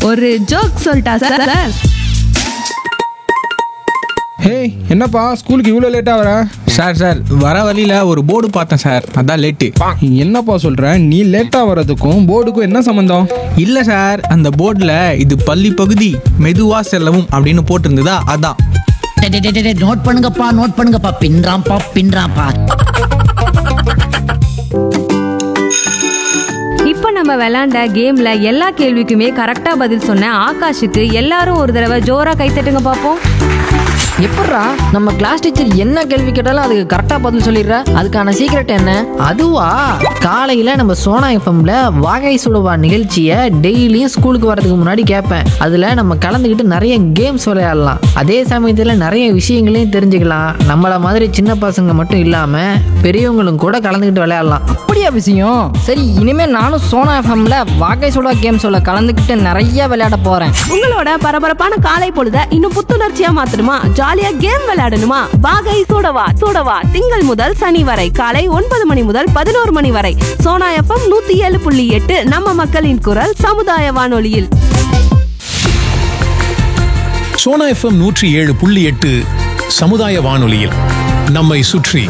ஒரு ஜோக் சொல்லிட்டா sir sir hey என்னப்பா ஸ்கூலுக்கு இவ்வளோ லேட்டாக வர சார் சார் வர வழியில் ஒரு போர்டு பார்த்தேன் சார் அதான் லேட்டு என்னப்பா சொல்கிற நீ லேட்டாக வர்றதுக்கும் போர்டுக்கும் என்ன சம்மந்தம் இல்லை சார் அந்த போர்டில் இது பள்ளி பகுதி மெதுவா செல்லவும் அப்படின்னு போட்டிருந்ததா அதான் டே, டே, டே, டே, டே, நோட் பண்ணுங்கப்பா நோட் பண்ணுங்கப்பா பின்றாம்பா பின்றாம்பா இப்போ நம்ம விளையாண்ட கேம்ல எல்லா கேள்விக்குமே கரெக்டா பதில் சொன்ன ஆகாஷுக்கு எல்லாரும் ஒரு தடவை ஜோரா கைத்தட்டுங்க பார்ப்போம் எப்பட்றா நம்ம கிளாஸ் டீச்சர் என்ன கேள்வி கேட்டாலும் அதுக்கு கரெக்டாக பதில் சொல்லிடுற அதுக்கான சீக்ரெட் என்ன அதுவா காலையில் நம்ம சோனா எஃப்எம்ல வாகை சுடுவா நிகழ்ச்சியை டெய்லியும் ஸ்கூலுக்கு வரதுக்கு முன்னாடி கேட்பேன் அதில் நம்ம கலந்துக்கிட்டு நிறைய கேம்ஸ் விளையாடலாம் அதே சமயத்தில் நிறைய விஷயங்களையும் தெரிஞ்சுக்கலாம் நம்மள மாதிரி சின்ன பசங்க மட்டும் இல்லாமல் பெரியவங்களும் கூட கலந்துக்கிட்டு விளையாடலாம் அப்படியா விஷயம் சரி இனிமே நானும் சோனா எஃப்எம்ல வாகை சுடா கேம்ஸோட கலந்துக்கிட்டு நிறைய விளையாட போறேன் உங்களோட பரபரப்பான காலை பொழுத இன்னும் புத்துணர்ச்சியா மாத்தணுமா ஜாலியா கேம் விளையாடணுமா வாகை சூடவா சூடவா திங்கள் முதல் சனி வரை காலை ஒன்பது மணி முதல் பதினோரு மணி வரை சோனா எஃப்எம் நூத்தி ஏழு புள்ளி எட்டு நம்ம மக்களின் குரல் சமுதாய வானொலியில் சோனா எஃப்எம் நூற்றி ஏழு புள்ளி எட்டு சமுதாய வானொலியில் நம்மை சுற்றி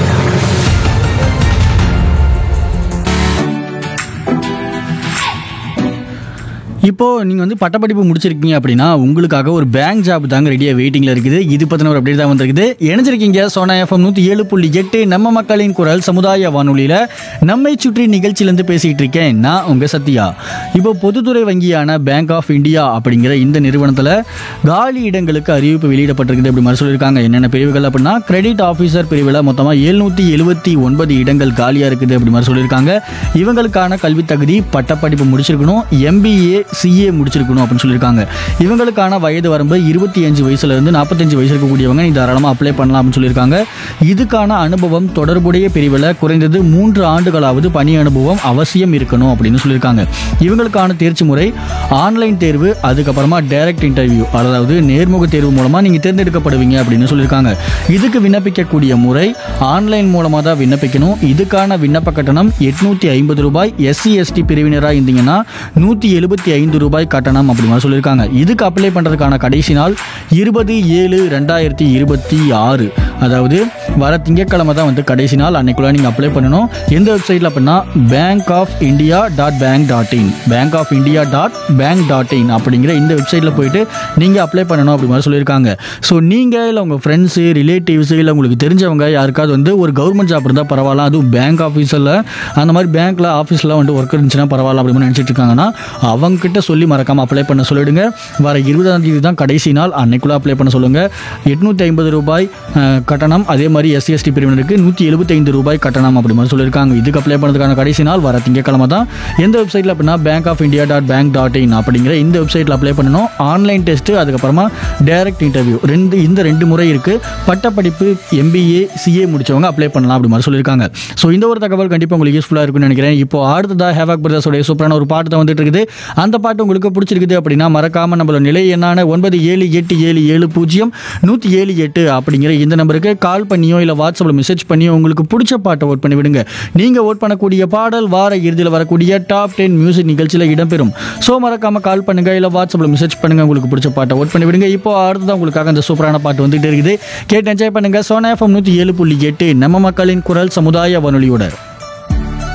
இப்போ நீங்க வந்து பட்டப்படிப்பு முடிச்சிருக்கீங்க அப்படின்னா உங்களுக்காக ஒரு பேங்க் ஜாப் தாங்க ரெடியா வெயிட்டிங்ல இருக்குது இது பத்தின ஒரு அப்டேட் தான் வந்திருக்குது இணைஞ்சிருக்கீங்க சோனா எஃப்எம் நூத்தி ஏழு புள்ளி எட்டு நம்ம மக்களின் குரல் சமுதாய வானொலியில நம்மை சுற்றி நிகழ்ச்சியிலேருந்து பேசிட்டு இருக்கேன் நான் உங்க சத்யா இப்போ பொதுத்துறை வங்கியான பேங்க் ஆஃப் இந்தியா அப்படிங்கிற இந்த நிறுவனத்துல காலி இடங்களுக்கு அறிவிப்பு வெளியிடப்பட்டிருக்குது அப்படி மாதிரி சொல்லியிருக்காங்க என்னென்ன பிரிவுகள் அப்படின்னா கிரெடிட் ஆஃபீஸர் பிரிவில் மொத்தமாக எழுநூற்றி எழுபத்தி ஒன்பது இடங்கள் காலியாக இருக்குது அப்படி மாதிரி சொல்லியிருக்காங்க இவங்களுக்கான கல்வி தகுதி பட்டப்படிப்பு முடிச்சிருக்கணும் எம்பிஏ சிஏ முடிச்சிருக்கணும் அப்படின்னு சொல்லியிருக்காங்க இவங்களுக்கான வயது வரம்பு இருபத்தி அஞ்சு வயசுலேருந்து நாற்பத்தஞ்சு வயசு இருக்கக்கூடியவங்க நீ தாராளமாக அப்ளை பண்ணலாம் அப்படின்னு சொல்லியிருக்காங்க இதுக்கான அனுபவம் தொடர்புடைய பிரிவில் குறைந்தது மூன்று ஆண்டுகளாவது பணி அனுபவம் அவசியம் இருக்கணும் அப்படின்னு சொல்லியிருக்காங்க இவங்களுக்கான தேர்ச்சி முறை ஆன்லைன் தேர்வு அதுக்கப்புறமா டைரக்ட் இன்டர்வியூ அதாவது நேர்முக தேர்வு மூலமாக நீங்கள் தேர்ந்தெடுக்கப்படுவீங்க அப்படின்னு சொல்லியிருக்காங்க இதுக்கு விண்ணப்பிக்கக்கூடிய முறை ஆன்லைன் மூலமாக தான் விண்ணப்பிக்கணும் இதுக்கான விண்ணப்ப கட்டணம் எட்நூற்றி ஐம்பது ரூபாய் எஸ்சி எஸ்டி பிரிவினராக இருந்தீங்கன்னா நூற்றி எழுபத்தி ஐந்து ரூபாய் கட்டணம் அப்படி மாதிரி சொல்லியிருக்காங்க இதுக்கு அப்ளை பண்ணுறதுக்கான கடைசி நாள் இருபது ஏழு ரெண்டாயிரத்தி இருபத்தி ஆறு அதாவது வர திங்கட்கிழமை தான் வந்து கடைசி நாள் அன்னைக்குள்ள நீங்கள் அப்ளை பண்ணணும் எந்த வெப்சைட்டில் அப்படின்னா bank of India dot bank dot in bank of India dot bank dot in அப்படிங்கிற இந்த வெப்சைட்டில் போயிட்டு நீங்கள் அப்ளை பண்ணணும் அப்படி மாதிரி சொல்லியிருக்காங்க ஸோ நீங்கள் இல்லை உங்கள் ஃப்ரெண்ட்ஸு ரிலேட்டிவ்ஸ் இல்லை உங்களுக்கு தெரிஞ்சவங்க யாருக்காவது வந்து ஒரு கவர்மெண்ட் ஜாப் இருந்தால் பரவாயில்ல அதுவும் பேங்க் ஆஃபீஸில் அந்த மாதிரி பேங்க்கில் ஆஃபீஸில் வந்து ஒர்க் இருந்துச்சுன்னா பரவாயில்ல அப்படின்னு நினச்சிட்டு இருக்காங்கன்னா அவங்கக்கிட்ட சொல்லி மறக்காமல் அப்ளை பண்ண சொல்லிடுங்க வர இருபதாம் தேதி தான் கடைசி நாள் அன்னைக்குள்ளே அப்ளை பண்ண சொல்லுங்கள் எட்நூற்றி ஐம்பது ரூபாய் அஹ், கட்டணம் அதே மாதிரி எஸ்சி எஸ்டி பிரிவினருக்கு நூற்றி எழுபத்தைந்து ரூபாய் கட்டணம் அப்படி மாதிரி சொல்லியிருக்காங்க இதுக்கு அப்ளை பண்ணுறதுக்கான கடைசி நாள் வர திங்கட்கிழமை தான் எந்த வெப்சைட்டில் அப்படின்னா bank of India dot bank dot in அப்படிங்கிற இந்த வெப்சைட்டில் அப்ளை பண்ணணும் ஆன்லைன் டெஸ்ட்டு அதுக்கப்புறமா டைரக்ட் இன்டர்வியூ ரெண்டு இந்த ரெண்டு முறை இருக்குது பட்டப்படிப்பு எம்பிஏ சிஏ முடிச்சவங்க அப்ளை பண்ணலாம் அப்படி மாதிரி சொல்லியிருக்காங்க ஸோ இந்த ஒரு தகவல் கண்டிப்பாக உங்களுக்கு யூஸ்ஃபுல்லாக இருக்கும்னு நினைக்கிறேன் இப்போ அடுத்ததாக ஹேவாக் பிரதர்ஸோடைய சூப்பரான ஒரு பாட்டு தான் வந்துட்டு இருக்குது அந்த பாட்டு உங்களுக்கு பிடிச்சிருக்குது அப்படின்னா மறக்காம நம்மளோட நிலை எண்ணான ஒன்பது ஏழு எட்டு ஏழு ஏழு பூஜ்ஜியம் நூற்றி ஏழு எட்டு அப்படிங்கிற இந்த நம்பருக்கு கால் பண்ணியோ இல்லை வாட்ஸ்அப்பில் மெசேஜ் பண்ணியோ உங்களுக்கு பிடிச்ச பாட்டை ஓட் பண்ணி விடுங்க நீங்கள் ஓட் பண்ணக்கூடிய பாடல் வார இறுதியில் வரக்கூடிய டாப் டென் மியூசிக் நிகழ்ச்சியில் இடம்பெறும் ஸோ மறக்காம கால் பண்ணுங்க இல்லை வாட்ஸ்அப்பில் மெசேஜ் பண்ணுங்க உங்களுக்கு பிடிச்ச பாட்டை ஓட் பண்ணி விடுங்க இப்போ அடுத்ததான் உங்களுக்காக அந்த சூப்பரான பாட்டு வந்துட்டு இருக்குது கேட்டு என்ஜாய் பண்ணுங்க சோனா எஃப்எம் நூற்றி ஏழு புள்ளி எட்டு நம்ம மக்களின் குரல் சமுதாய வானொலியோட